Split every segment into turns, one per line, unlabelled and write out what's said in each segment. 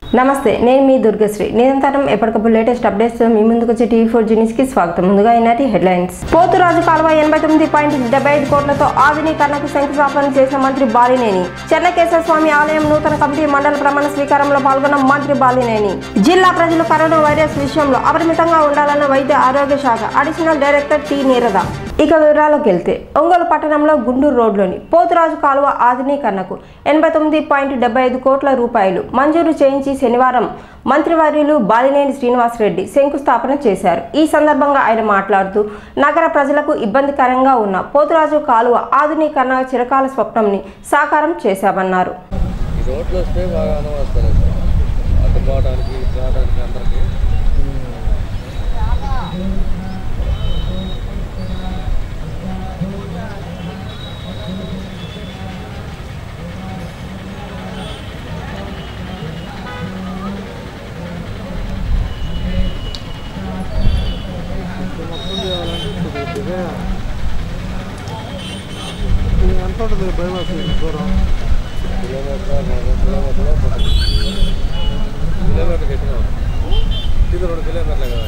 నమస్తే నేను మీ దుర్గశ్రీ నిరంతరం ఎప్పటికప్పుడు లేటెస్ట్ అప్డేట్స్ మీ ముందుకు వచ్చే టీవీ ఫోర్ న్యూస్ కి స్వాగతం ముందుగా ఈనాటి హెడ్లైన్స్ పోతురాజు కాలువ ఎనభై తొమ్మిది పాయింట్ డెబ్బై ఐదు కోట్లతో ఆధునీకరణకు శంకుస్థాపన చేసిన మంత్రి బాలినేని చెన్నకేశ్వర స్వామి ఆలయం నూతన కమిటీ మండల ప్రమాణ స్వీకారంలో పాల్గొన్న మంత్రి బాలినేని జిల్లా ప్రజలు కరోనా వైరస్ విషయంలో అపరిమితంగా ఉండాలన్న వైద్య ఆరోగ్య శాఖ అడిషనల్ డైరెక్టర్ టి నీరద ఇక వివరాలకు వెళ్తే ఒంగోలు పట్టణంలో గుంటూరు రోడ్లోని పోతురాజు కాలువ ఆధునీకరణకు ఎనభై తొమ్మిది పాయింట్ డెబ్బై ఐదు కోట్ల రూపాయలు మంజూరు చేయించి శనివారం మంత్రివర్యులు బాలినేని శ్రీనివాసరెడ్డి శంకుస్థాపన చేశారు ఈ సందర్భంగా ఆయన మాట్లాడుతూ నగర ప్రజలకు ఇబ్బందికరంగా ఉన్న పోతురాజు కాలువ ఆధునీకరణ చిరకాల స్వప్నంని సాకారం చేశామన్నారు
ఈ రోడ్లు వస్తే బాగా అనుభవిస్తారు అటు పోవడానికి ఇటు రావడానికి అందరికి
ఎంత ఉంటుంది బైపాస్ దూరం
కిలోమీటర్ మూడు కిలోమీటర్లు కిలోమీటర్ కట్టినాం ఇది రెండు కిలోమీటర్లే కదా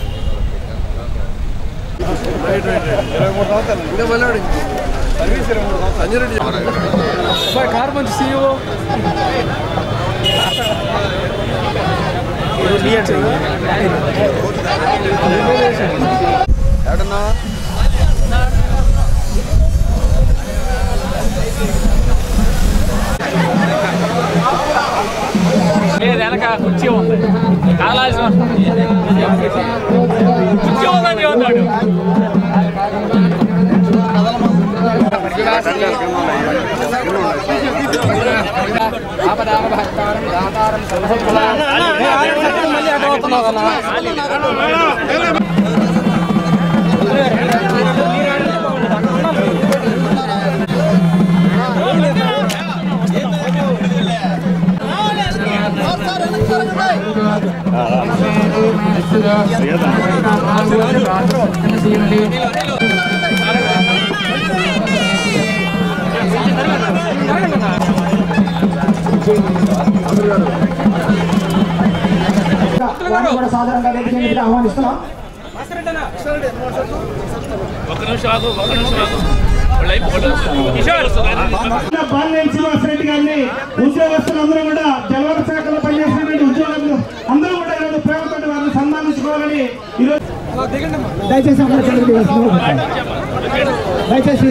రైట్ రైట్ ఇరవై మూడు సంవత్సరాలు ఇంకా మళ్ళీ సర్వీస్ ఇరవై మూడు సంవత్సరాలు సంజయ్ రెడ్డి కార్ మంచి సీఈఓ ఎక్కడన్నా
లేదు వెనక కుర్చీ ఉంది కాలాల్సిన కుర్చీ ఉందని ఉన్నాడు
వారిని కూడా సాధారణంగా వేదికగా ఆహ్వానిస్తున్నాం
ఒక్క నిమిషం ఆగు ఒక్క నిమిషం ఆగు వాళ్ళు అయిపోయి కిషోర్
బాలినేని శ్రీనివాసరెడ్డి గారిని ఉద్యోగస్తులందరూ కూడా జలవన శాఖలో పనిచేసినటువంటి ఉద్యోగులు అందరూ కూడా ఈరోజు ప్రేమతో వారిని సన్మానించుకోవాలని ఈరోజు దయచేసి అందరూ చదివి వేస్తున్నారు. దయచేసి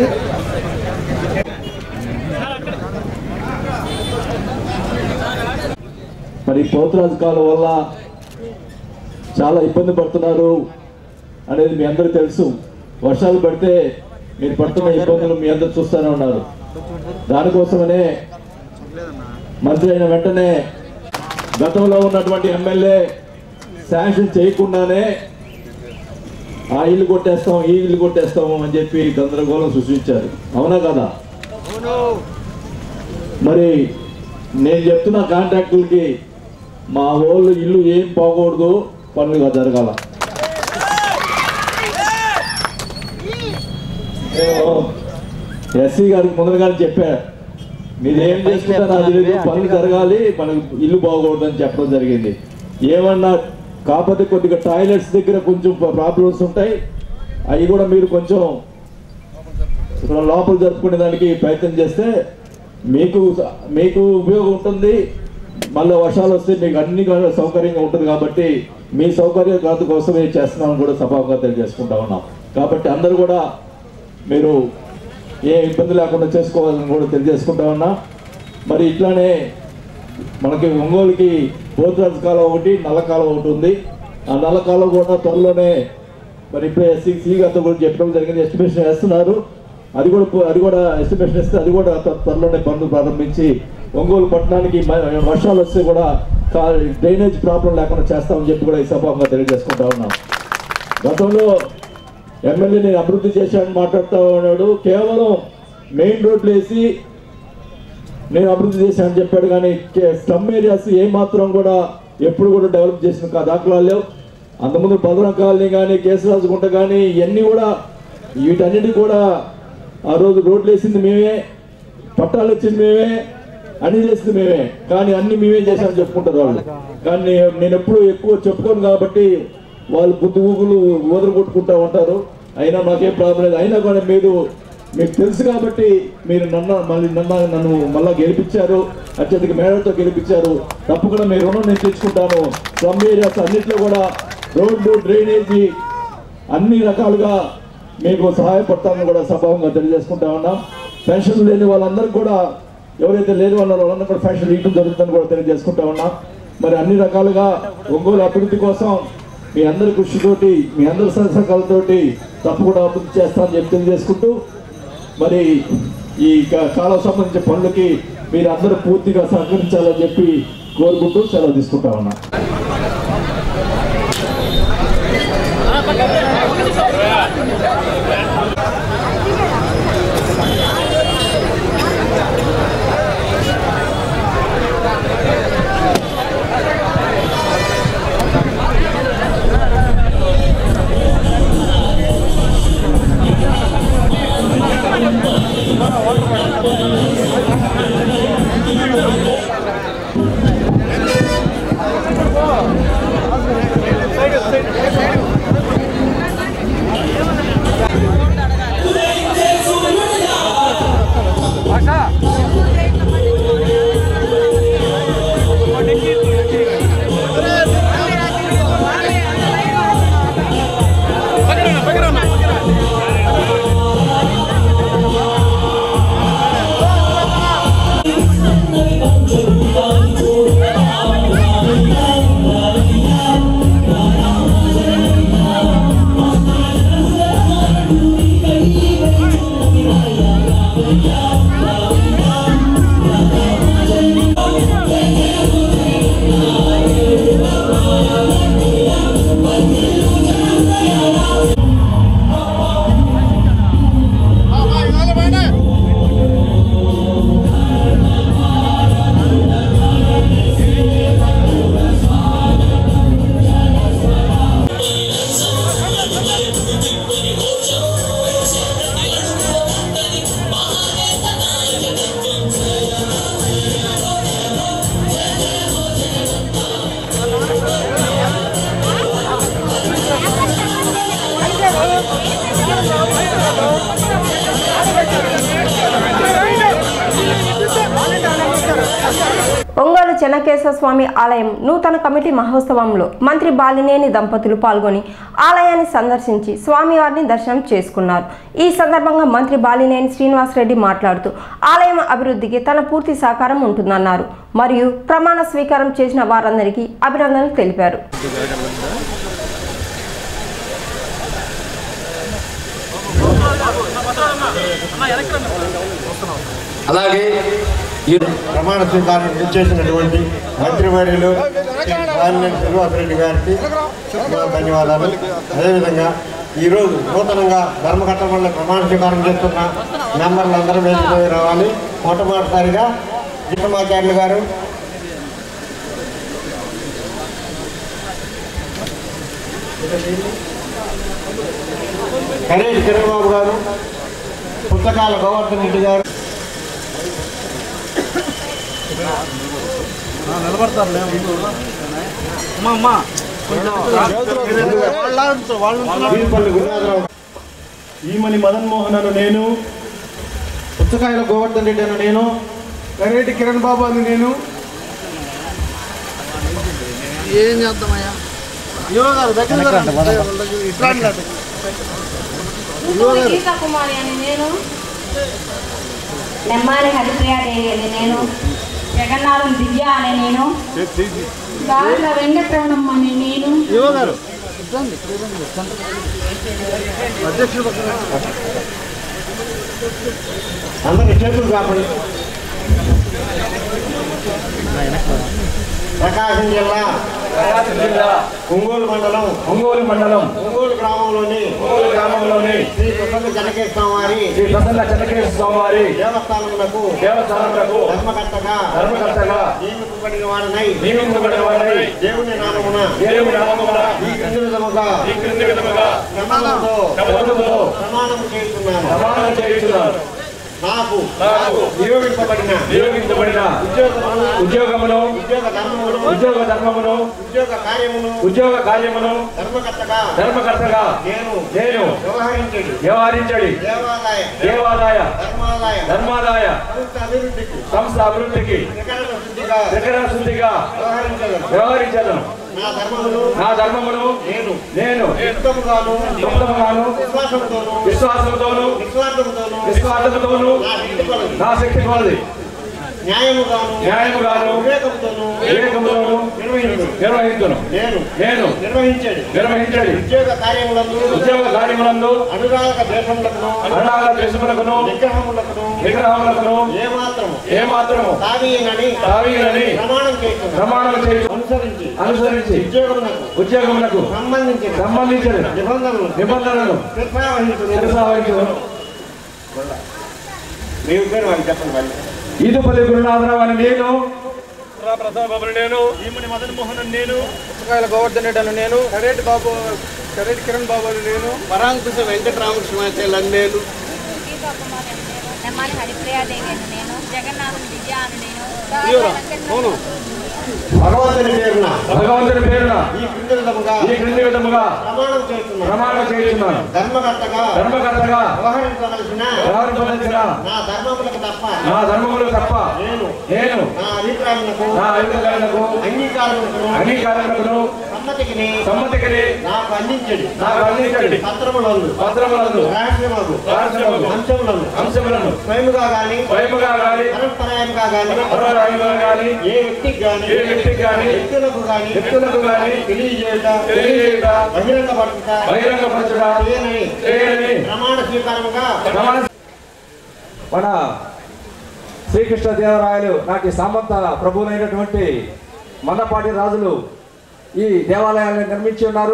మరి పోతురాజు కాలం వల్ల చాలా ఇబ్బంది పడుతున్నారు అనేది మీ అందరికీ తెలుసు వర్షాలు పడితే మీరు పడుతున్న ఇబ్బందులు మీ అందరు చూస్తూనే ఉన్నారు దానికోసమనే మంత్రి అయిన వెంటనే గతంలో ఉన్నటువంటి ఎమ్మెల్యే శాంక్షన్ చేయకుండానే ఆ ఇల్లు కొట్టేస్తాం ఈ ఇల్లు కొట్టేస్తాము అని చెప్పి గందరగోళం సృష్టించారు అవునా కదా మరి నేను చెప్తున్న కాంట్రాక్టులకి మా వాళ్ళు ఇల్లు ఏం పోకూడదు పనులుగా జరగాల ఎస్సీ గారికి ముందరగానే చెప్పా మీరు ఏం చేసుకుంటారో నాకు తెలియదు పనులు జరగాలి మనకు ఇల్లు బాగోకూడదు అని చెప్పడం జరిగింది ఏమన్నా కాకపోతే కొద్దిగా టాయిలెట్స్ దగ్గర కొంచెం ప్రాబ్లమ్స్ ఉంటాయి అవి కూడా మీరు కొంచెం ఇక్కడ లోపల జరుపుకునే దానికి ప్రయత్నం చేస్తే మీకు మీకు ఉపయోగం ఉంటుంది మళ్ళీ వర్షాలు వస్తే మీకు అన్ని కూడా సౌకర్యంగా ఉంటుంది కాబట్టి మీ సౌకర్య కాదు కోసమే చేస్తున్నామని కూడా సభాగా తెలియజేసుకుంటా ఉన్నాం కాబట్టి అందరూ కూడా మీరు ఏ ఇబ్బంది లేకుండా చేసుకోవాలని కూడా తెలియజేసుకుంటా ఉన్నా మరి ఇట్లానే మనకి ఒంగోలుకి పోతురాజు కాలం ఒకటి నల్ల కాలం ఒకటి ఉంది ఆ నల్ల కాలం కూడా త్వరలోనే మరి ఇప్పుడే ఎస్సీ సి గారితో కూడా చెప్పడం జరిగింది ఎస్టిమేషన్ వేస్తున్నారు అది కూడా పో- అది కూడా ఎస్టిమేషన్ ఇస్తే అది కూడా త్వ- త్వరలోనే పనులు ప్రారంభించి ఒంగోలు పట్టణానికి మ- వర్షాలు వస్తే కూడా కా- డ్రైనేజ్ ప్రాబ్లం లేకుండా చేస్తామని చెప్పి కూడా ఈ సభంగా తెలియజేసుకుంటా ఉన్నాం గతంలో ఎమ్మెల్యే నేను అభివృద్ధి చేశానని మాట్లాడుతూ ఉన్నాడు కేవలం మెయిన్ రోడ్లు వేసి నేను అభివృద్ధి చేశానని చెప్పాడు కానీ స్లమ్ ఏరియాస్ ఏ మాత్రం కూడా ఎప్పుడు కూడా డెవలప్ చేసిన కా- దాఖలాలు లేవు అంతకుముందు బలరం కాలనీ కానీ కేశరాజు గుంట కానీ ఇవన్నీ కూడా వీటన్నిటి కూడా ఆ రోజు రోడ్లు వేసింది మేమే పట్టాలు ఇచ్చింది మేమే అన్ని చేసింది మేమే కానీ అన్ని మేమే చేశామని చెప్పుకుంటారు వాళ్ళు కానీ నే- నేను ఎప్పుడు ఎక్కువ చెప్పుకోను కాబట్టి వాళ్ళు బుద్ధి ఊగులు ఊదరు కొట్టుకుంటా ఉంటారు అయినా నాకేం ప్రాబ్లం లేదు అయినా కూడా మీరు మీకు తెలుసు కాబట్టి మీరు నన్ను మళ్ళీ నన్ను నన్ను మళ్ళా గెలిపించారు అత్యధిక మేడతో గెలిపించారు తప్పకుండా మీ రుణం నేను తెచ్చుకుంటాను స్లమ్ ఏరియాస్ అన్నింటిలో కూడా రోడ్లు డ్రైనేజీ అన్ని రకాలుగా మీకు సహాయపడతానని కూడా సభావంగా తెలియజేసుకుంటా ఉన్నాం పెన్షన్ లేని వాళ్ళందరికీ కూడా ఎవరైతే లేని వాళ్ళ వాళ్ళందరూ కూడా పెన్షన్ ఇవ్వడం జరుగుతుందని కూడా తెలియజేసుకుంటా ఉన్నాం మరి అన్ని రకాలుగా ఒంగోలు అభివృద్ధి కోసం మీ అందరి కృషితోటి మీ అందరి సహకారాలతోటి తప్పకుండా అభివృద్ధి చేస్తానని చెప్పి తెలియజేసుకుంటూ మరి ఈ కా- కాలం సంబంధించిన పనులకి మీరు అందరూ పూర్తిగా సహకరించాలని చెప్పి కోరుకుంటూ సెలవు తీసుకుంటా ఉన్నా
ఒంగోలు చెన్నకేశ్వర స్వామి ఆలయం నూతన కమిటీ మహోత్సవంలో మంత్రి బాలినేని దంపతులు పాల్గొని ఆలయాన్ని సందర్శించి స్వామివారిని దర్శనం చేసుకున్నారు ఈ సందర్భంగా మంత్రి బాలినేని శ్రీనివాసరెడ్డి మాట్లాడుతూ ఆలయం అభివృద్ధికి తన పూర్తి సహకారం ఉంటుందన్నారు మరియు ప్రమాణ స్వీకారం చేసిన వారందరికీ అభినందనలు తెలిపారు
అలాగే ఈ ప్రమాణ స్వీకారం చేసినటువంటి మంత్రివర్యులు శ్రీ బాలినేని శ్రీనివాసరెడ్డి గారికి నా ధన్యవాదాలు అదేవిధంగా ఈరోజు నూతనంగా ధర్మకట్ట వల్ల ప్రమాణ స్వీకారం చేస్తున్న మెంబర్లు అందరూ వెళ్ళిపోయి రావాలి మొట్టమొదటిసారిగా విక్రమాచార్యులు గారు కరేటి కిరణబాబు గారు పుస్తకాల గోవర్ధన్ రెడ్డి గారు వీరపల్లి గురునాథరావు
ఈమని మదన్ మోహన్ అను నేను
పుచ్చకాయల గోవర్ధన్ రెడ్డి అను నేను
కరేటి కిరణ్ బాబు అని నేను ఏం చేద్దామయ్యా
గీతా కుమారి అని నేను నెమ్మాలి హరిప్రియాదేవి అని నేను జగన్నాథం దివ్య అని నేను గార్ల వెంకటరమణమ్మ అని నేను
అందరి చేతులు కాపండి ప్రకాశం జిల్లా ఒంగోలు మండలం
ఒంగోలు మండలం
ఒంగోలు గ్రామంలోని
ఒంగోలు గ్రామంలోని
శ్రీ ప్రసన్న జనకేశ్వర వారి
శ్రీ ప్రసన్న చంద్రకేశ్వర స్వామి వారి
దేవస్థానములకు
దేవస్థానములకు
ధర్మకర్తగా
ధర్మకర్తగా
నియమింపబడిన వారినై
నియమించబడిన వారై
దేవుని నామమున
దేవుని నామమున
ఈ క్రింది విధముగా
ఈ క్రింది విధముగా
ప్రమాణంతో
ప్రమాణముతో
ప్రమాణం చేస్తున్నాను
ప్రమాణం చేయుచున్నారు
నాకు
నాకు
నియోగింపబడిన
నియోగించబడిన
ఉద్యోగమును
ఉద్యోగమును
ఉద్యోగ ధర్మమును
ఉద్యోగ ధర్మమును
ఉద్యోగ కార్యమును
ఉద్యోగ కార్యమును
ధర్మకర్తగా
ధర్మకర్తగా
నేను
నేను
వ్యవహరించడు
వ్యవహరించడి
దేవాలయ
దేవాదాయ
ధర్మాలయ
ధర్మాదాయ
సంస్థ అభివృద్ధికి
సంస్థ అభివృద్ధికి
త్రికరణ శుద్ధిగా
దగ్గర శుద్ధిగా
వ్యవహరించగలను
వ్యవహరించదను
నా ధర్మమును
నా ధర్మమును
నేను
నేను
యుక్తముగాను
ఉత్తమగాను
విశ్వాసముతోను
విశ్వాసముతోను
నిస్వార్థముతోను
నిస్వార్థముతోను
నా శక్తి కొలది
నా శక్తి కొలది
న్యాయముగాను
న్యాయముగాను
వివేకముతోను
వివేకముతోను
నిర్వహించు
నిర్వహించును
నేను
నేను
నిర్వహించాడు
నిర్వహించడి
ఉద్యోగ కార్యములందు
ఉద్యోగ కార్యములందు
అనురాగ దేశములకును
అనాథ దేశములకును
నిగ్రహములకును
విగ్రహములకును
ఏమాత్రము
ఏమాత్రము
తావీయనని
తావీనని
ప్రమాణం చేస్తున్నా
ప్రమాణం చేయ
అనుసరించి
అనుసరించి
ఉద్యోగమునకు
ఉద్యోగములకు
సంబంధించిన
సంబంధించిన
నిబంధనలు
నిబంధనలను
నిర్వహించును
కొనసాగించును
మీ పేరు వాళ్ళు చెప్పండి వాళ్ళు
ఈదుపల్లి గురునాథరావు అని నేను
ప్రతాపబాబు నేను ఈమని మదన్ మోహన్ అని నేను
పుస్తకాయల గోవర్ధన్ రెడ్డి అని నేను కరేటి బాబు కరేటి కిరణ్ బాబు అని నేను
పరాంకుశ వెంకటరామకృష్ణాచార్యులు అని నేను
నెమ్మాలి హరిప్రియాదేవి అని నేను జగన్నాథం దివ్య అని నేను
అవును
భగవంతుని పేరున
భగవంతుని పేరున
ఈ క్రింది విధముగా
ఈ క్రింది విధముగా
ప్రమాణం చేస్తున్నాను
ప్రమాణం చేస్తున్నాను
ధర్మకర్తగా
ధర్మకర్తగా
వ్యవహరించవలసిన
వ్యవహరించవలసిన
నా ధర్మములకు తప్ప
నా ధర్మములు తప్ప
నేను
నేను
నా అభిప్రాయములకు
నా అభిప్రాయాలకు
అంగీకారములకు
అంగీకారములను
సమ్మతికి
సమ్మతికి
నాకు అందించడు
నాకు అందించండి
పత్రములందు
పత్రములందు
రహస్యములు
రహస్యములు,
అంశములను
అంశములను
స్వయముగా గాని
స్వయముగా గాని
పరస్పరాయముగా గాని
పరరాయుగా గాని
ఏ వ్యక్తికి గాని
ఏ వ్యక్తికి గాని
వ్యక్తులకు గాని
వ్యక్తులకు గాని
తెలియజేయుట
తెలియజేయుట
బహిరంగపడుట
బహిరంగపరచుట
చేయనని
చేయని
ప్రమాణ స్వీకారముగా
ప్రమాణ మన శ్రీకృష్ణ దేవరాయలు నాటి సామంత ప్రభువులైనటువంటి మన్నపాటి రాజులు ఈ దేవాలయాన్ని నిర్మించి ఉన్నారు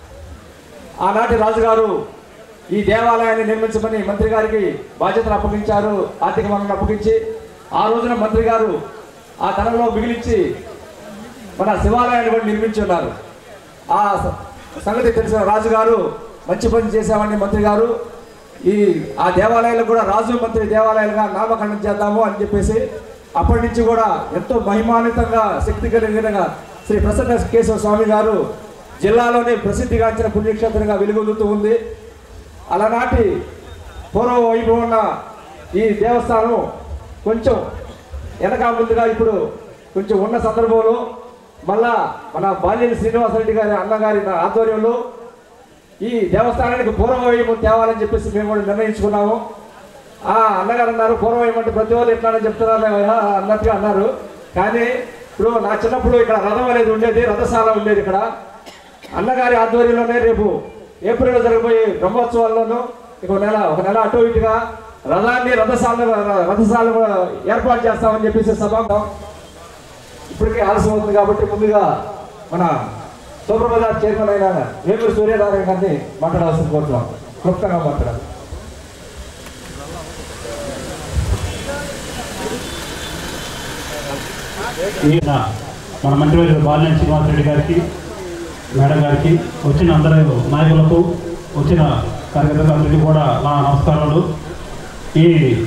ఆనాటి రాజుగారు ఈ దేవాలయాన్ని నిర్మించమని మంత్రి గారికి బాధ్యతలు అప్పగించారు ఆర్థిక వనరులు అప్పగించి ఆ రోజున మంత్రి గారు ఆ ధనంలో మిగిలించి మన శివాలయాన్ని కూడా నిర్మించి ఉన్నారు ఆ స- సంగతి తెలిసిన రాజుగారు మంచి పని చేశామని మంత్రి గారు ఈ ఆ దేవాలయాలు కూడా రాజు మంత్రి దేవాలయాలుగా నామకరణం చేద్దాము అని చెప్పేసి అప్పటి నుంచి కూడా ఎంతో మహిమాన్వితంగా శక్తి కలిగిన శ్రీ ప్రసన్న కేశవ స్వామి గారు జిల్లాలోనే ప్రసిద్ధిగాంచిన పుణ్యక్షేత్రంగా వెలుగొందుతూ ఉంది అలనాటి పూర్వ వైభవం ఉన్న ఈ దేవస్థానం కొంచెం వెనక ముందుగా ఇప్పుడు కొంచెం ఉన్న సందర్భంలో మళ్ళా మన బాల్యం శ్రీనివాసరెడ్డి గారి అన్నగారి ఆధ్వర్యంలో ఈ దేవస్థానానికి పూర్వవైపు తేవాలని చెప్పేసి మేము కూడా నిర్ణయించుకున్నాము ఆ అన్నగారు అన్నారు పూర్వవైపు అంటే ప్రతి వాళ్ళు ఎట్లానని చెప్తున్నారు అన్నట్టుగా అన్నారు కానీ ఇప్పుడు నా చిన్నప్పుడు ఇక్కడ రథం అనేది ఉండేది రథశాల ఉండేది ఇక్కడ అన్నగారి ఆధ్వర్యంలోనే రేపు ఏప్రిల్లో జరగబోయే బ్రహ్మోత్సవాల్లోనూ ఇక నెల ఒక నెల అటు ఇటుగా రథాన్ని రథశాల రథశాల ఏర్పాటు చేస్తామని చెప్పేసి సభ ఇప్పటికే ఆలస్యం అవుతుంది కాబట్టి ముందుగా మన సూపర్బజార్ చైర్మన్ అయిన వేమూరి సూర్యనారాయణ గారిని మాట్లాడాల్సిన కోరుతున్నాం క్లుప్తంగా మాట్లాడాలి
ఈయన మన మంత్రివర్యులు బాలినేని శ్రీనివాసరెడ్డి గారికి మేడం గారికి వచ్చిన అందరు నాయకులకు వచ్చిన కార్యకర్తలందరికీ కూడా నా నమస్కారాలు ఈ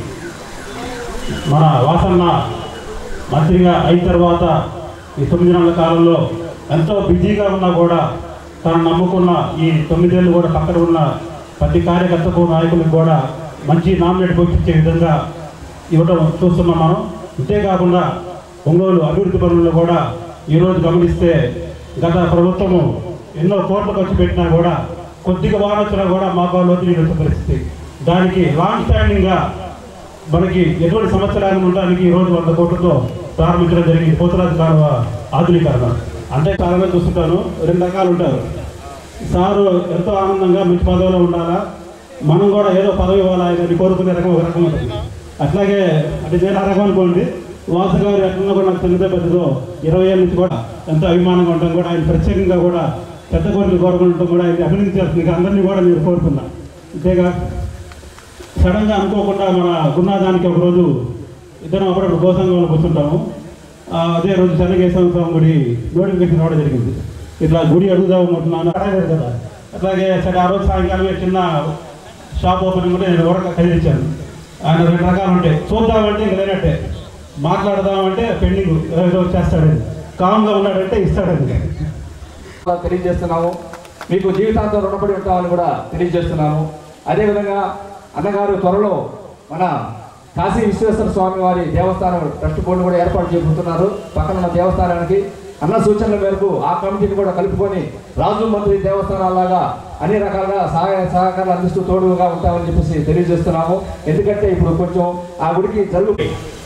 మన వాసన్న మంత్రిగా అయిన తర్వాత ఈ తొమ్మిది నెలల కాలంలో ఎంతో బిజీగా ఉన్నా కూడా తను నమ్ముకున్న ఈ తొమ్మిదేళ్ళు కూడా పక్కన ఉన్న ప్రతి కార్యకర్తకు నాయకులకు కూడా మంచి నామినేట్ పంపించే విధంగా ఇవ్వడం చూస్తున్నాం మనం అంతేకాకుండా ఒంగోలు అభివృద్ధి పనుల్లో కూడా ఈరోజు గమనిస్తే గత ప్రభుత్వము ఎన్నో కోట్లు ఖర్చు పెట్టినా కూడా కొద్దిగా వాన వచ్చినా కూడా మా లోతు నీళ్ళు వచ్చే పరిస్థితి దానికి లాంగ్ స్టాండింగ్గా మనకి ఎటువంటి సమస్యలు ఉండడానికి ఈ రోజు వంద కోట్లతో ప్రారంభించడం జరిగింది పోతరాజు కాలువ ఆధునీకరణ అంటే చాలాగా చూస్తుంటాను రెండు రకాలు ఉంటారు సారు ఎంతో ఆనందంగా మంచి పదవిలో ఉండాలా మనం కూడా ఏదో పదవి ఇవ్వాలా అని కోరుకునే రకం ఒక రకం ఉంటుంది అట్లాగే అంటే నేను ఆ రకం అనుకోండి వాసు గారు ఎట్లా కూడా నాకు చిన్నదే పెద్దదో ఇరవై ఏళ్ళ నుంచి కూడా ఎంతో అభిమానంగా ఉంటాం కూడా ఆయన ప్రత్యేకంగా కూడా పెద్ద కోరికలు కోరుకుంటాం కూడా ఆయన అభినందించాల్సింది అందరినీ కూడా నేను కోరుతున్నా అంతేగా సడన్గా అనుకోకుండా మన గురునాథానికి ఒకరోజు ఇద్దరం అప్పుడప్పుడు గోసంగంలో కూర్చుంటాము ఆ, అదే రోజు చెన్నకేశ్వర స్వామి గుడి నోటిఫికేషన్ రావడం జరిగింది ఇట్లా గుడి అడుగుదాం అనుకుంటున్నాను అడగలేదు కదా అట్లాగే సరే ఆ రోజు సాయంకాలం చిన్న షాప్ ఓపెనింగ్ కూడా నేను వరకు ఖరీదించాను ఆయన రెండు రకాలు ఉంటాయి చూద్దామంటే ఇంక లేనట్టే మాట్లాడదామంటే పెండింగ్ ఏదో చేస్తాడని కామ్గా ఉన్నాడంటే ఇస్తాడని
తెలియజేస్తున్నాము మీకు జీవితాంతం రుణపడి ఉంటామని కూడా తెలియజేస్తున్నాము అదేవిధంగా అన్నగారు త్వరలో మన కాశీ విశ్వేశ్వర స్వామి వారి దేవస్థానం ట్రస్ట్ బోర్డు కూడా ఏర్పాటు చేయబోతున్నారు పక్కన ఉన్న దేవస్థానానికి అన్న సూచనల మేరకు ఆ కమిటీని కూడా కలుపుకొని రాజు మంత్రి దేవస్థానాలాగా అన్ని రకాలుగా సహాయ సహకారాలు అందిస్తూ తోడుగా ఉంటామని చెప్పేసి తెలియజేస్తున్నాము ఎందుకంటే ఇప్పుడు కొంచెం ఆ గుడికి జరుగు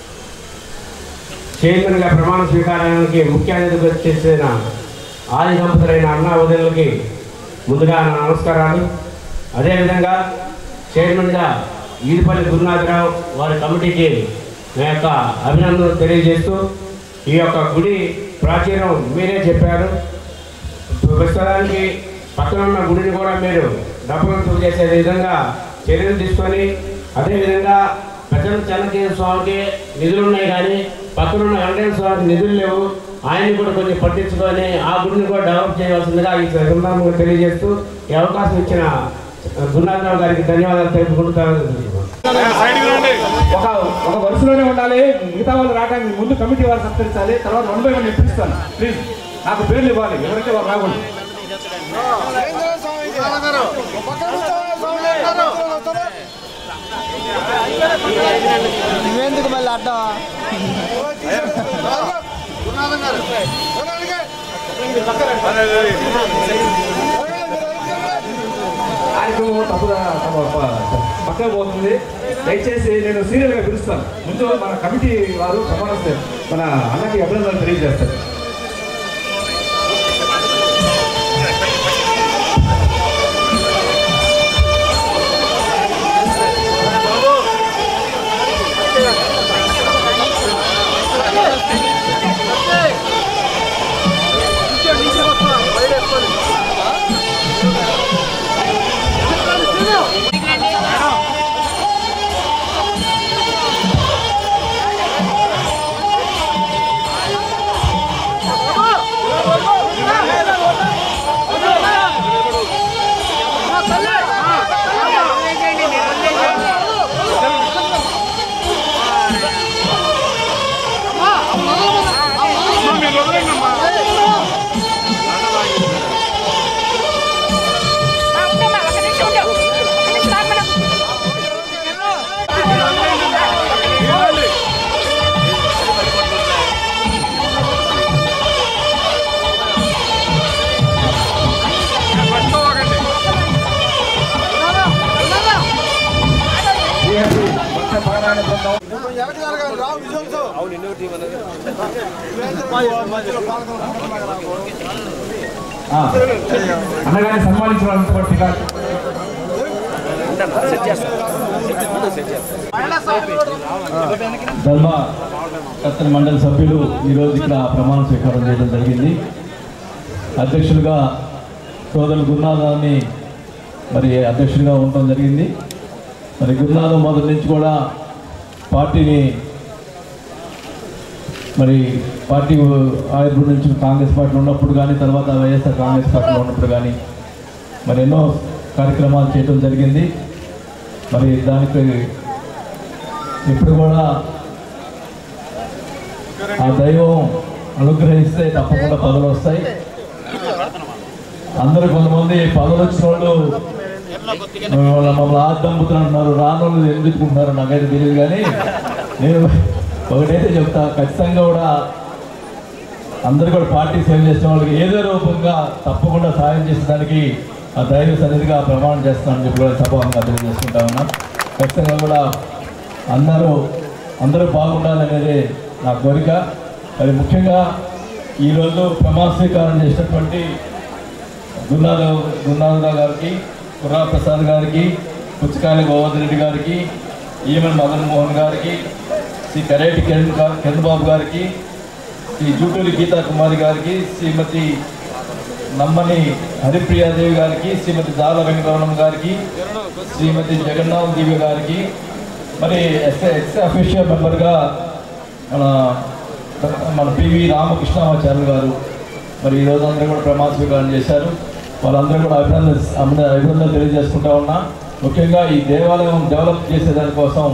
చైర్మన్గా ప్రమాణ స్వీకారానికి ముఖ్య అతిథిగా చేసిన ఆది దంపతులైన అన్నా వదినలకి ముందుగా నా నమస్కారాలు అదేవిధంగా చైర్మన్గా ఈడిపల్లి గురునాథరావు వారి కమిటీకి నా యొక్క అభినందనలు తెలియజేస్తూ ఈ యొక్క గుడి ప్రాచీనం మీరే చెప్పారు ప్రస్తుతానికి పక్కన ఉన్న గుడిని కూడా మీరు డబ్బులు చేసే విధంగా చర్యలు తీసుకొని అదేవిధంగా పెద్దల చెన్నకేశ్వర స్వామికి నిధులు ఉన్నాయి కానీ పక్కన ఉన్న వెంకటేశ్వర స్వామికి నిధులు లేవు ఆయన్ని కూడా కొంచెం పట్టించుకొని ఆ గుడిని కూడా డెవలప్ చేయవలసిందిగా ఈ సందర్భంగా తెలియజేస్తూ ఈ అవకాశం ఇచ్చిన గురునాథరావు గారికి ధన్యవాదాలు తెలుపుకుంటాను
ఒక ఒక వరుసలోనే ఉండాలి మిగతా వాళ్ళు రావడానికి ముందు కమిటీ వారు సత్కరించాలి తర్వాత వన్ బై వన్ నేను పిలుస్తాను ప్లీజ్ నాకు పేర్లు ఇవ్వాలి ఎవరైతే వారు రాకూడదు
నువ్వెందుకు మళ్ళీ అడ్డం
కార్యక్రమం తప్పుగా పక్కన పోతుంది దయచేసి నేను సీరియల్ గా పిలుస్తాను ముందు మన కమిటీ వారు ప్రమాణిస్తే మన అన్నకి అభినందనలు తెలియజేస్తారు ఆ, అన్నగారిని సన్మానించవలసిందిగా
ధర్మ కత్తెర మండలి సభ్యులు ఈరోజు ఇక్కడ ప్రమాణ స్వీకారం చేయడం జరిగింది అధ్యక్షులుగా సోదరులు గురునాథాన్ని మరి అధ్యక్షుడిగా ఉండటం జరిగింది మరి గురునాథం మొదటి నుంచి కూడా పార్టీని మరి పార్టీ ఆవిర్భం నుంచి కాంగ్రెస్ పార్టీలో ఉన్నప్పుడు కానీ తర్వాత వైఎస్ఆర్ కాంగ్రెస్ పార్టీలో ఉన్నప్పుడు కానీ మరి ఎన్నో కార్యక్రమాలు చేయడం జరిగింది మరి దానికి ఇప్పుడు కూడా ఆ దైవం అనుగ్రహిస్తే తప్పకుండా పదవులు వస్తాయి అందరూ కొంతమంది పదవులు వచ్చిన వాళ్ళు వాళ్ళ మమ్మల్ని ఆద్దంపుతున్నారు అంటున్నారు రానోళ్ళు ఎందుకుంటున్నారు నాకైతే తెలియదు కానీ నేను ఒకటైతే చెప్తా ఖచ్చితంగా కూడా అందరూ కూడా పార్టీ సేవ చేసిన వాళ్ళకి ఏదో రూపంగా తప్పకుండా సాయం చేసేదానికి ఆ దైవ సన్నిధిగా ప్రమాణం చేస్తానని చెప్పి కూడా సభంగా తెలియజేసుకుంటా ఉన్నాం ఖచ్చితంగా కూడా అందరూ అందరూ బాగుండాలనేది నా కోరిక మరి ముఖ్యంగా ఈరోజు ప్రమాణ స్వీకారం చేసినటువంటి గురునాథ గురునాథరావు గారికి కుర్రా ప్రసాద్ గారికి పుచ్చకాయల గోవర్ధన్ రెడ్డి గారికి ఈమెన్ మదన్ మోహన్ గారికి శ్రీ కరేటి కిరణ్ గా- కిరణ్ బాబు గారికి శ్రీ జూటూరి గీతా కుమారి గారికి శ్రీమతి నమ్మని హరిప్రియాదేవి గారికి శ్రీమతి జాల వెంకటరమణ గారికి శ్రీమతి జగన్నాథ్ దివ్య గారికి మరి ఎస్ ఎక్స్ అఫీషియల్ మెంబర్గా మన మన పివి రామకృష్ణాచార్యులు గారు మరి ఈ రోజు అందరూ కూడా ప్రమాణ స్వీకారం చేశారు వాళ్ళందరూ కూడా అభినందన అభినందన అభినందనలు తెలియజేసుకుంటా ఉన్నా ముఖ్యంగా ఈ దేవాలయం డెవలప్ చేసేదానికోసం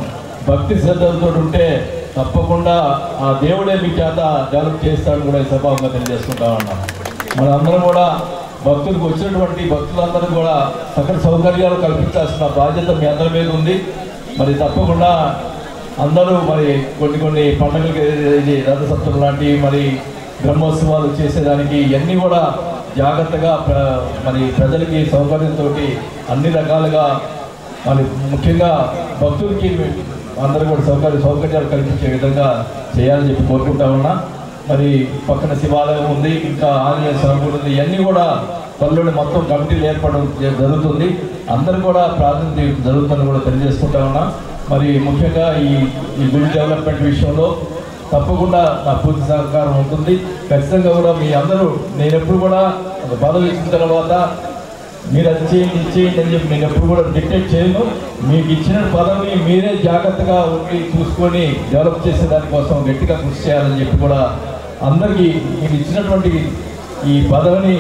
భక్తి శ్రద్ధలతో ఉంటే తప్పకుండా ఆ దేవుడే మీ చేత డెవలప్ చేస్తాడని కూడా ఈ సభావంగా తెలియజేసుకుంటా ఉన్నాం మనందరం కూడా భక్తులకు వచ్చినటువంటి భక్తులందరూ కూడా సకల సౌకర్యాలు కల్పించాల్సిన బాధ్యత మీ అందరి మీద ఉంది మరి తప్పకుండా అందరూ మరి కొన్ని కొన్ని పండుగలకి ఇది రథసప్తమి లాంటి మరి బ్రహ్మోత్సవాలు చేసేదానికి ఇవన్నీ కూడా జాగ్రత్తగా ప్ర- మరి ప్రజలకి సౌకర్యంతో అన్ని రకాలుగా మరి ముఖ్యంగా భక్తులకి అందరూ కూడా సౌకర్య సౌకర్యాలు కల్పించే విధంగా చేయాలని చెప్పి కోరుకుంటా ఉన్నా మరి పక్కన శివాలయం ఉంది ఇంకా ఆంజనేయ స్వామి గుడి ఉంది ఇవన్నీ కూడా త్వరలోనే మొత్తం కమిటీలు ఏర్పడడం జ- జరుగుతుంది అందరూ కూడా ప్రార్థన చే- జరుగుతుందని కూడా తెలియజేసుకుంటా ఉన్నా మరి ముఖ్యంగా ఈ ఈ గుడి డెవలప్మెంట్ విషయంలో తప్పకుండా నా పూర్తి సహకారం ఉంటుంది ఖచ్చితంగా కూడా మీ అందరూ నేను ఎప్పుడు కూడా ఒక పదవి ఇచ్చిన తర్వాత మీరు అది చేయండి ఇది చేయండి అని చెప్పి నేను ఎప్పుడు కూడా డిక్టేట్ చేయను మీకు ఇచ్చిన పదవిని మీరే జాగ్రత్తగా ఉండి చూసుకొని డెవలప్ చేసే దానికోసం గట్టిగా కృషి చేయాలని చెప్పి కూడా అందరికీ మీకు ఇచ్చినటువంటి ఈ పదవిని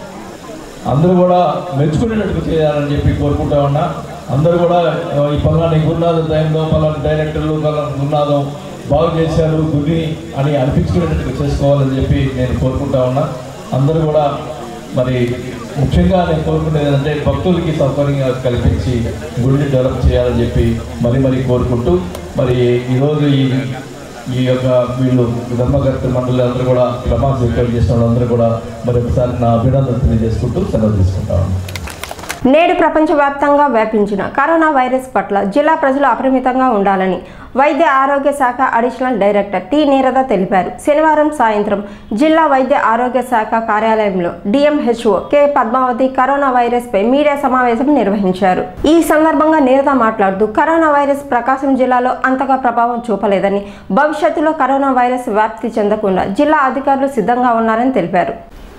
అందరూ కూడా మెచ్చుకునేటట్టు చేయాలని చెప్పి కోరుకుంటా ఉన్నా అందరూ కూడా ఆ, ఈ పలానా గురునాథం టైంలో పలానా డైరెక్టర్లు పలానా గురునాథం బాగు చేశారు గుడిని అని అనిపించుకునేటట్టు చేసుకోవాలని చెప్పి నేను కోరుకుంటా ఉన్నా అందరూ కూడా మరి ముఖ్యంగా నేను కోరుకునేది ఏంటంటే భక్తులకి సౌకర్యంగా కల్పించి గుడిని డెవలప్ చేయాలని చెప్పి మరి మరి కోరుకుంటూ మరి ఈరోజు ఈ ఈ యొక్క వీళ్ళు ధర్మకర్త మండలి అందరూ కూడా ప్రమాణ స్వీకారం చేసిన వాళ్ళందరూ కూడా మరి ఒకసారి నా అభినందన తెలియజేసుకుంటూ సెలవు తీసుకుంటా ఉన్నాను
నేడు ప్రపంచవ్యాప్తంగా వ్యాపించిన కరోనా వైరస్ పట్ల జిల్లా ప్రజలు అప్రమితంగా ఉండాలని వైద్య ఆరోగ్య శాఖ అడిషనల్ డైరెక్టర్ టి నీరద తెలిపారు శనివారం సాయంత్రం జిల్లా వైద్య ఆరోగ్య శాఖ కార్యాలయంలో DMHO K Padmavathi corona virus పై మీడియా సమావేశం నిర్వహించారు ఈ సందర్భంగా నీరద మాట్లాడుతూ కరోనా వైరస్ ప్రకాశం జిల్లాలో అంతగా ప్రభావం చూపలేదని భవిష్యత్తులో కరోనా వైరస్ వ్యాప్తి చెందకుండా జిల్లా అధికారులు సిద్ధంగా ఉన్నారని తెలిపారు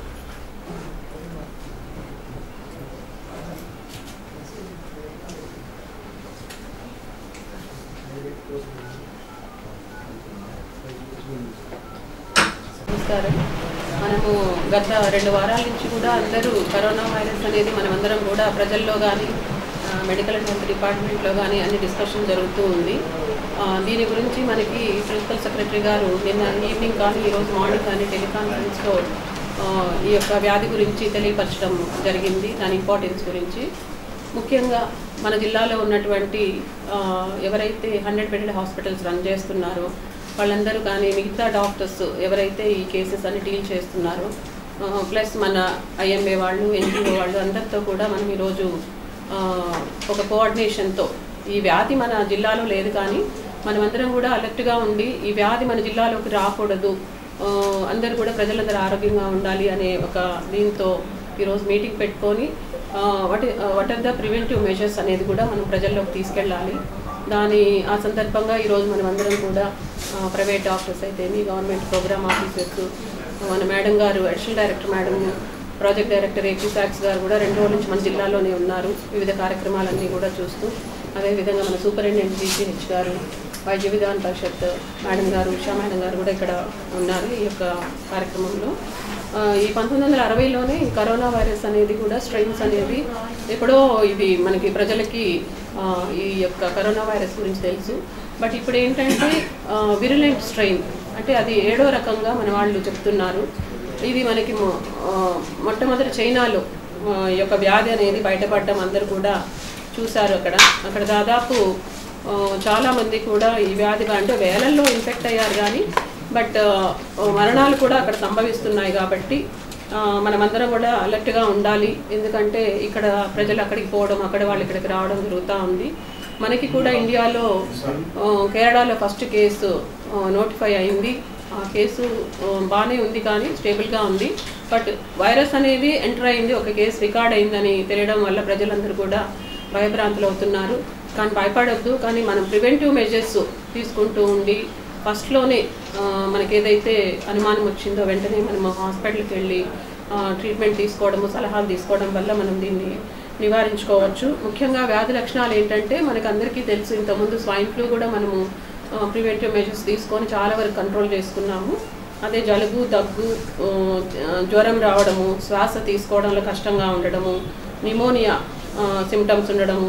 నమస్కారం మనము గత రెండు వారాల నుంచి కూడా అందరూ కరోనా వైరస్ అనేది మనమందరం కూడా ప్రజల్లో కానీ మెడికల్ అండ్ హెల్త్ డిపార్ట్మెంట్లో కానీ అన్ని డిస్కషన్ జరుగుతూ ఉంది ఆ, దీని గురించి మనకి ప్రిన్సిపల్ సెక్రటరీ గారు నిన్న ఈవినింగ్ కానీ ఈరోజు మార్నింగ్ కానీ టెలికాన్ఫరెన్స్లో ఆ, ఈ యొక్క వ్యాధి గురించి తెలియపరచడం జరిగింది దాని ఇంపార్టెన్స్ గురించి ముఖ్యంగా మన జిల్లాలో ఉన్నటువంటి ఆ, ఎవరైతే హండ్రెడ్ బెడెడ్ హాస్పిటల్స్ రన్ చేస్తున్నారో వాళ్ళందరూ కానీ మిగతా డాక్టర్స్ ఎవరైతే ఈ కేసెస్ అన్ని డీల్ చేస్తున్నారో ప్లస్ మన ఐఎంఏ వాళ్ళు ఎన్జిఓ వాళ్ళు అందరితో కూడా మనం ఈరోజు ఆ, ఒక కోఆర్డినేషన్తో ఈ వ్యాధి మన జిల్లాలో లేదు కానీ మనమందరం కూడా అలర్ట్గా ఉండి ఈ వ్యాధి మన జిల్లాలోకి రాకూడదు ఆ, అందరూ కూడా ప్రజలందరూ ఆరోగ్యంగా ఉండాలి అనే ఒక దీంతో ఈరోజు మీటింగ్ పెట్టుకొని what what are the preventive measures అనేది కూడా మనం ప్రజల్లోకి తీసుకెళ్ళాలి దాని ఆ సందర్భంగా ఈరోజు మనం అందరం కూడా ప్రైవేట్ డాక్టర్స్ అయితేమి గవర్నమెంట్ ప్రోగ్రామ్ ఆఫీసర్స్ మన మేడం గారు additional director madam project director AP ఫ్యాక్స్ గారు కూడా రెండు రోజుల నుంచి మన జిల్లాలోనే ఉన్నారు వివిధ కార్యక్రమాలన్నీ కూడా చూస్తూ అదేవిధంగా మన సూపరింటెండెంట్ జీసీహెచ్ గారు వైద్య విధాన పరిషత్ మేడం గారు ఉషా మేడం గారు కూడా ఇక్కడ ఉన్నారు ఈ యొక్క కార్యక్రమంలో ఆ, ఈ పంతొమ్మిది వందల అరవైలోనే ఈ కరోనా వైరస్ అనేది కూడా స్ట్రెయిన్స్ అనేది ఎప్పుడో ఇది మనకి ప్రజలకి ఆ, ఈ యొక్క కరోనా వైరస్ గురించి తెలుసు బట్ ఇప్పుడు ఏంటంటే విరులెంట్ స్ట్రెయిన్ అంటే అది ఏడో రకంగా మన వాళ్ళు చెప్తున్నారు ఇది మనకి మొ- ఆ, మొట్టమొదటి చైనాలో ఆ, ఈ యొక్క వ్యాధి అనేది బయటపడడం అందరూ కూడా చూశారు అక్కడ అక్కడ దాదాపు ఆ, చాలా మంది కూడా ఈ వ్యాధి అంటే వేలల్లో ఇన్ఫెక్ట్ అయ్యారు కానీ బట్ మరణాలు కూడా అక్కడ సంభవిస్తున్నాయి కాబట్టి ఆ, మనమందరం కూడా అలర్ట్గా ఉండాలి ఎందుకంటే ఇక్కడ ప్రజలు అక్కడికి పోవడం అక్కడ వాళ్ళు ఇక్కడికి రావడం జరుగుతూ ఉంది మనకి కూడా ఇండియాలో ఆ, కేరళలో ఫస్ట్ కేసు నోటిఫై అయింది ఆ కేసు ఆ, బాగానే ఉంది కానీ స్టేబుల్గా ఉంది బట్ వైరస్ అనేది ఎంటర్ అయింది ఒక కేసు రికార్డ్ అయిందని తెలియడం వల్ల ప్రజలందరూ కూడా భయభ్రాంతులు అవుతున్నారు కానీ భయపడొద్దు కానీ మనం ప్రివెంటివ్ మెజర్స్ తీసుకుంటూ ఉండి ఫస్ట్లోనే ఆ, మనకి ఏదైతే అనుమానం వచ్చిందో వెంటనే మనం హాస్పిటల్కి వెళ్ళి ఆ, ట్రీట్మెంట్ తీసుకోవడము సలహాలు తీసుకోవడం వల్ల మనం దీన్ని నివారించుకోవచ్చు ముఖ్యంగా వ్యాధి లక్షణాలు ఏంటంటే మనకు అందరికీ తెలుసు ఇంతకుముందు స్వైన్ ఫ్లూ కూడా మనము ప్రివెంటివ్ మెజర్స్ తీసుకొని చాలా వరకు కంట్రోల్ చేసుకున్నాము అదే జలుబు దగ్గు ఆ, జ్వరం రావడము శ్వాస తీసుకోవడంలో కష్టంగా ఉండడము నిమోనియా సిమ్టమ్స్ ఉండడము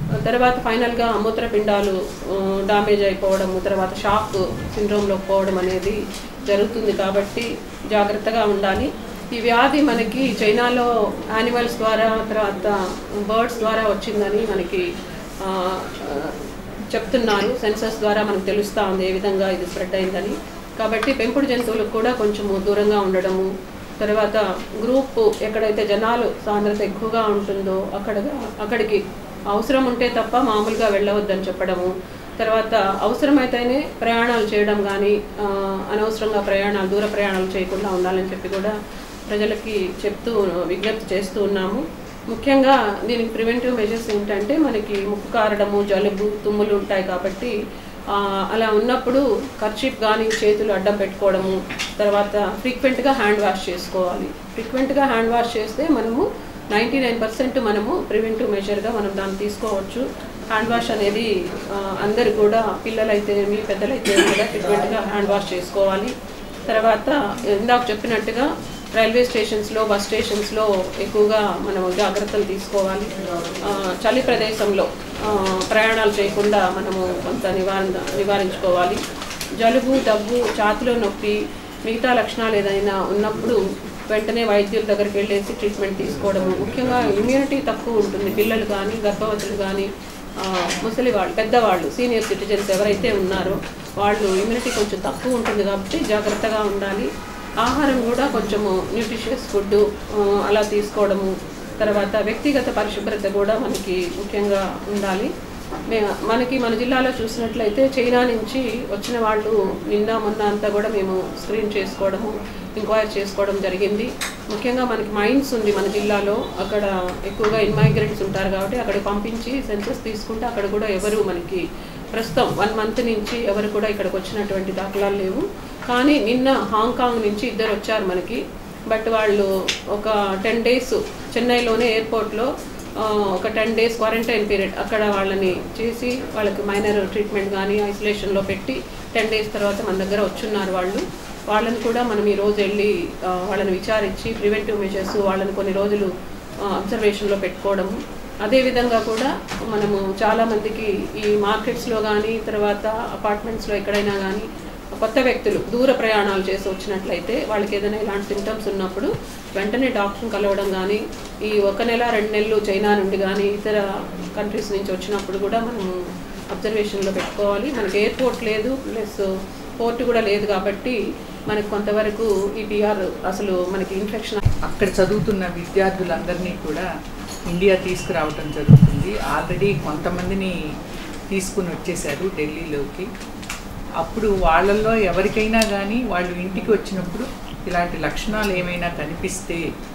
తర్వాత ఫైనల్గా మూత్రపిండాలు ఆ, డామేజ్ అయిపోవడము తర్వాత షాక్ సిండ్రోమ్లోకి పోవడం అనేది జరుగుతుంది కాబట్టి జాగ్రత్తగా ఉండాలి ఈ వ్యాధి మనకి చైనాలో యానిమల్స్ ద్వారా తర్వాత బర్డ్స్ ద్వారా వచ్చిందని మనకి ఆ, ఆ, చెప్తున్నారు సెన్సస్ ద్వారా మనకు తెలుస్తూ ఉంది ఏ విధంగా ఇది స్ప్రెడ్ అయిందని కాబట్టి పెంపుడు జంతువులకు కూడా కొంచెము దూరంగా ఉండడము తర్వాత గ్రూప్ ఎక్కడైతే జనాలు సాంద్రత ఎక్కువగా ఉంటుందో అక్కడ అక్కడికి అవసరం ఉంటే తప్ప మామూలుగా వెళ్ళవద్దని చెప్పడము తర్వాత అవసరమైతేనే ప్రయాణాలు చేయడం కానీ ఆ, అనవసరంగా ప్రయాణాలు దూర ప్రయాణాలు చేయకుండా ఉండాలని చెప్పి కూడా ప్రజలకి చెప్తూ విజ్ఞప్తి చేస్తూ ఉన్నాము ముఖ్యంగా దీనికి ప్రివెంటివ్ మెజర్స్ ఏంటంటే మనకి ముక్కు కారడము జలుబు తుమ్ములు ఉంటాయి కాబట్టి ఆ, అలా ఉన్నప్పుడు కర్చీప్ కానీ చేతులు అడ్డం పెట్టుకోవడము తర్వాత ఫ్రీక్వెంట్గా హ్యాండ్ వాష్ చేసుకోవాలి ఫ్రీక్వెంట్గా హ్యాండ్ వాష్ చేస్తే మనము నైంటీ నైన్ పర్సెంట్ మనము ప్రివెంటివ్ మెజర్గా మనం దాన్ని తీసుకోవచ్చు హ్యాండ్ వాష్ అనేది ఆ, అందరు కూడా పిల్లలైతే మీ పెద్దలైతే కూడా ఫ్రీక్వెంట్గా హ్యాండ్ వాష్ చేసుకోవాలి తర్వాత ఇందాక చెప్పినట్టుగా రైల్వే స్టేషన్స్లో బస్ స్టేషన్స్లో ఎక్కువగా మనం జాగ్రత్తలు తీసుకోవాలి ఆ, చలి ప్రదేశంలో ఆ, ప్రయాణాలు చేయకుండా మనము కొంత నివారణ నివారించుకోవాలి జలుబు దగ్గు ఛాతిలో నొప్పి మిగతా లక్షణాలు ఏదైనా ఉన్నప్పుడు వెంటనే వైద్యుల దగ్గరికి వెళ్ళేసి ట్రీట్మెంట్ తీసుకోవడము ముఖ్యంగా ఇమ్యూనిటీ తక్కువ ఉంటుంది పిల్లలు కానీ గర్భవతులు కానీ ఆ, ముసలి వాళ్ళు పెద్దవాళ్ళు సీనియర్ సిటిజన్స్ ఎవరైతే ఉన్నారో వాళ్ళు ఇమ్యూనిటీ కొంచెం తక్కువ ఉంటుంది కాబట్టి జాగ్రత్తగా ఉండాలి ఆహారం కూడా కొంచెము న్యూట్రిషియస్ ఫుడ్ అలా తీసుకోవడము తర్వాత వ్యక్తిగత పరిశుభ్రత కూడా మనకి ముఖ్యంగా ఉండాలి మే- మనకి మన జిల్లాలో చూసినట్లయితే చైనా నుంచి వచ్చిన వాళ్ళు నిన్న మొన్న అంతా కూడా మేము స్క్రీన్ చేసుకోవడము ఎంక్వైరీ చేసుకోవడం జరిగింది ముఖ్యంగా మనకి మైన్స్ ఉంది మన జిల్లాలో అక్కడ ఎక్కువగా ఇన్మైగ్రెంట్స్ ఉంటారు కాబట్టి అక్కడ పంపించి సెన్సస్ తీసుకుంటే అక్కడ కూడా ఎవరు మనకి ప్రస్తుతం వన్ మంత్ నుంచి ఎవరు కూడా ఇక్కడికి వచ్చినటువంటి దాఖలాలు లేవు కానీ నిన్న హాంకాంగ్ నుంచి ఇద్దరు వచ్చారు మనకి బట్ వాళ్ళు ఒక టెన్ డేస్ చెన్నైలోనే ఎయిర్పోర్ట్లో ఆ, ఒక టెన్ డేస్ క్వారంటైన్ పీరియడ్ అక్కడ వాళ్ళని చేసి వాళ్ళకి మైనర్ ట్రీట్మెంట్ కానీ ఐసోలేషన్లో పెట్టి టెన్ డేస్ తర్వాత మన దగ్గర వచ్చున్నారు వాళ్ళు వాళ్ళని కూడా మనం ఈ రోజు వెళ్ళి ఆ, వాళ్ళని విచారించి ప్రివెంటివ్ మెజర్స్ వాళ్ళని కొన్ని రోజులు అబ్జర్వేషన్లో పెట్టుకోవడము అదేవిధంగా కూడా మనము చాలామందికి ఈ మార్కెట్స్లో కానీ తర్వాత అపార్ట్మెంట్స్లో ఎక్కడైనా కానీ కొత్త వ్యక్తులు దూర ప్రయాణాలు చేసి వచ్చినట్లయితే వాళ్ళకి ఏదైనా ఇలాంటి సిమ్టమ్స్ ఉన్నప్పుడు వెంటనే డాక్టర్ని కలవడం కానీ ఈ ఒక నెల రెండు నెలలు చైనా నుండి కానీ ఇతర కంట్రీస్ నుంచి వచ్చినప్పుడు కూడా మనము అబ్జర్వేషన్లో పెట్టుకోవాలి మనకి ఎయిర్పోర్ట్ లేదు ప్లస్ పోర్ట్ కూడా లేదు కాబట్టి మనకు కొంతవరకు ఈ పిఆర్ అసలు మనకి ఇన్ఫెక్షన్
అక్కడ చదువుతున్న విద్యార్థులందరినీ కూడా ఇండియా తీసుకురావటం జరుగుతుంది ఆల్రెడీ కొంతమందిని తీసుకుని వచ్చేసారు ఢిల్లీలోకి అప్పుడు వాళ్ళల్లో ఎవరికైనా కానీ వాళ్ళు ఇంటికి వచ్చినప్పుడు ఇలాంటి లక్షణాలు ఏమైనా కనిపిస్తే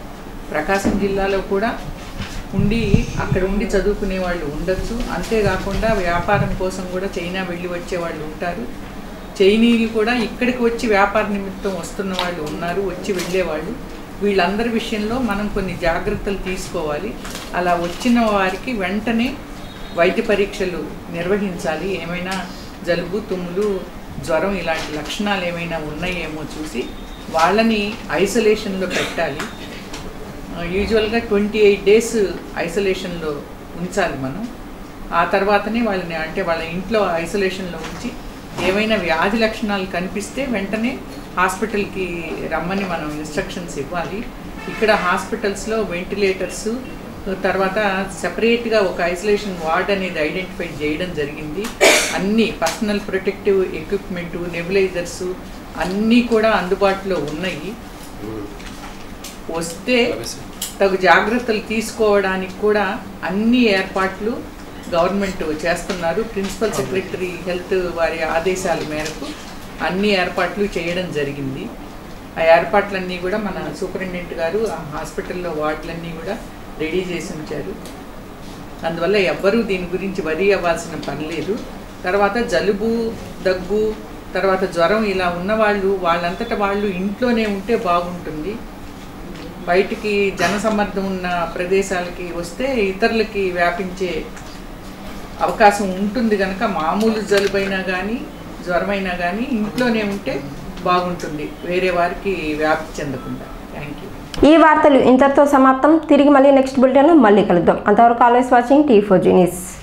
ప్రకాశం జిల్లాలో కూడా ఉండి అక్కడ ఉండి చదువుకునే వాళ్ళు ఉండొచ్చు అంతేకాకుండా వ్యాపారం కోసం కూడా చైనా వెళ్ళి వచ్చే వాళ్ళు ఉంటారు చైనీయులు కూడా ఇక్కడికి వచ్చి వ్యాపార నిమిత్తం వస్తున్న వాళ్ళు ఉన్నారు వచ్చి వెళ్ళేవాళ్ళు వీళ్ళందరి విషయంలో మనం కొన్ని జాగ్రత్తలు తీసుకోవాలి అలా వచ్చిన వారికి వెంటనే వైద్య పరీక్షలు నిర్వహించాలి ఏమైనా జలుబు తుమ్ములు జ్వరం ఇలాంటి లక్షణాలు ఏమైనా ఉన్నాయేమో చూసి వాళ్ళని ఐసోలేషన్లో పెట్టాలి యూజువల్గా ట్వంటీ ఎయిట్ డేస్ ఐసోలేషన్లో ఉంచాలి మనం ఆ తర్వాతనే వాళ్ళని అంటే వాళ్ళ ఇంట్లో ఐసోలేషన్లో ఉంచి ఏమైనా వ్యాధి లక్షణాలు కనిపిస్తే వెంటనే హాస్పిటల్కి రమ్మని మనం ఇన్స్ట్రక్షన్స్ ఇవ్వాలి ఇక్కడ హాస్పిటల్స్లో వెంటిలేటర్స్ తర్వాత సెపరేట్గా ఒక ఐసోలేషన్ వార్డ్ అనేది ఐడెంటిఫై చేయడం జరిగింది అన్ని పర్సనల్ ప్రొటెక్టివ్ ఎక్విప్మెంటు నెబులైజర్స్ అన్నీ కూడా అందుబాటులో ఉన్నాయి వస్తే తగు జాగ్రత్తలు తీసుకోవడానికి కూడా అన్ని ఏర్పాట్లు గవర్నమెంట్ చేస్తున్నారు ప్రిన్సిపల్ సెక్రటరీ హెల్త్ వారి ఆదేశాల మేరకు అన్ని ఏర్పాట్లు చేయడం జరిగింది ఆ ఏర్పాట్లన్నీ కూడా మన సూపరింటెండెంట్ గారు ఆ హాస్పిటల్లో వార్డులన్నీ కూడా రెడీ చేసి ఉంచారు అందువల్ల ఎవ్వరూ దీని గురించి వరి అవ్వాల్సిన పని లేదు తర్వాత జలుబు దగ్గు తర్వాత జ్వరం ఇలా ఉన్నవాళ్ళు వాళ్ళంతటా వాళ్ళు ఇంట్లోనే ఉంటే బాగుంటుంది బయటికి జనసమ్మర్దం ఉన్న ప్రదేశాలకి వస్తే ఇతరులకి వ్యాపించే అవకాశం ఉంటుంది కనుక మామూలు జలుబైనా కానీ జ్వరమైనా కానీ ఇంట్లోనే ఉంటే బాగుంటుంది వేరే వారికి వ్యాప్తి చెందకుండా థ్యాంక్ యూ
ఈ వార్తలు ఇంతటితో సమాప్తం తిరిగి మళ్ళీ నెక్స్ట్ బులెటిన్లో మళ్ళీ కలుద్దాం అంతవరకు ఆల్వేస్ వాచింగ్ టీ ఫోర్ జీనిస్